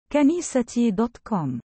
كنيستي دوت كوم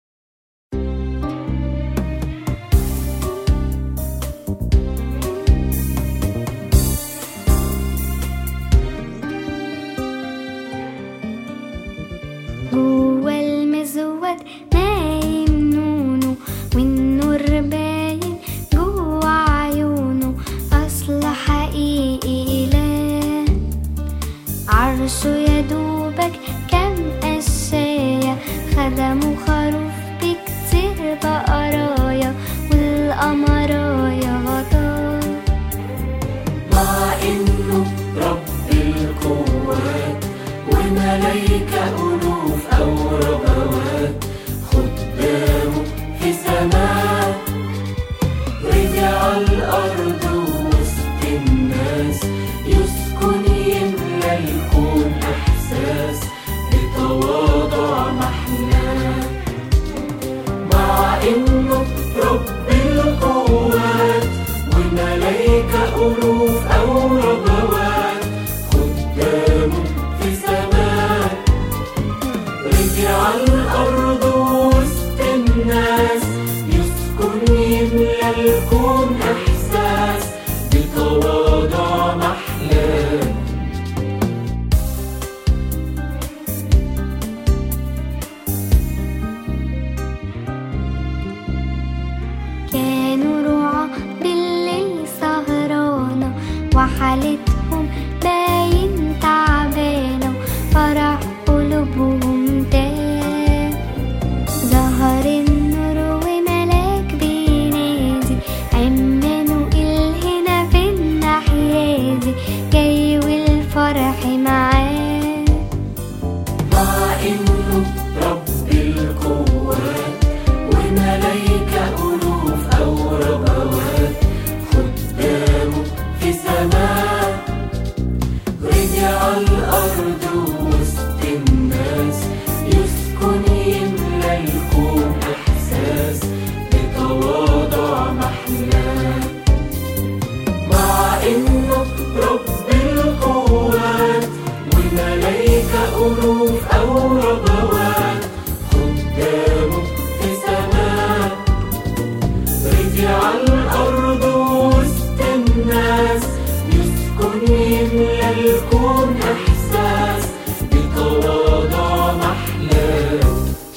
جوا المزود نايم نونو والنور باين جوا عيونه أصل حقيقي إله عرشه يا دوبك كام قشاية خدموا خروف بكتير بقرايا والقمرايا غطاه مع انه رب القوات وملايكة ألوف أو ربوات خدامه في سماء رجع الأرض وسط الناس يسكن يملى الكون إحساس بتواضع محلاه مع انه رب القوات وملايكة ألوف أو ربوات خدامه في سماء رجع الأرض وسط الناس يسكن يملى الكون إحساس بتواضع محلاه كانوا رعاة بالليل سهرانة وحالتهم باين تعبانة فرح قلوبهم تاه ظهر النور وملاك بينادي عمانوئيل هنا في الناحية دي جاي والفرح معاه مع انه رب القوات وملايكة ألوف أو ربوات خدامه في سماء رجع الأرض وسط الناس يسكن يملى الكون إحساس بتواضع محلاه مع انه رب القوات وملايكة ألوف أو ربوات خدامه في سماء رجع الأرض وسط الناس يسكن يملى الكون إحساس بتواضع محلاه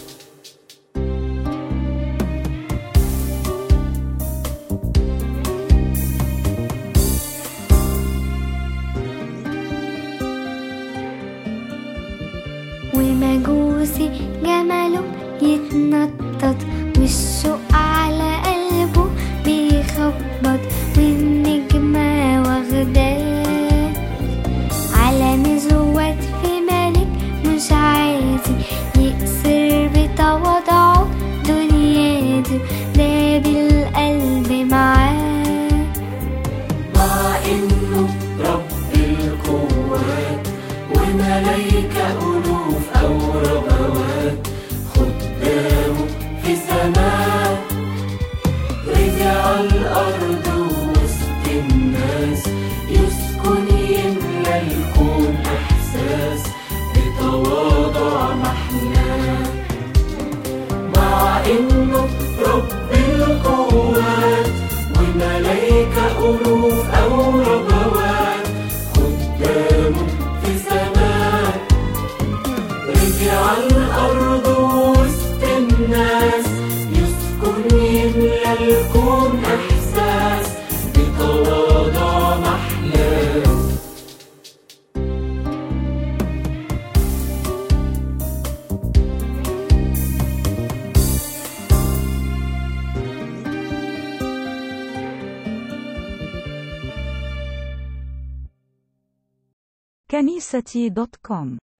ومجوسي جمله يتنطط والشوق على قلبه بيخبط والنجمة واخداه على مزود في ملك مش عادي يكسر بتواضعه دنياته ده بالقلب معاه مع انه رب القوات وملايكة ألوف أو ربوات خدامه في سماء رجع الأرض وسط الناس يسكن يملى الكون إحساس بتواضع محلاه مع انه رب القوات وملايكة ألوف أو ربوات خدامه في سماء رجع الأرض وسط الناس يسكن يملى الكون إحساس بتواضع محلاه كنيستي دوت كوم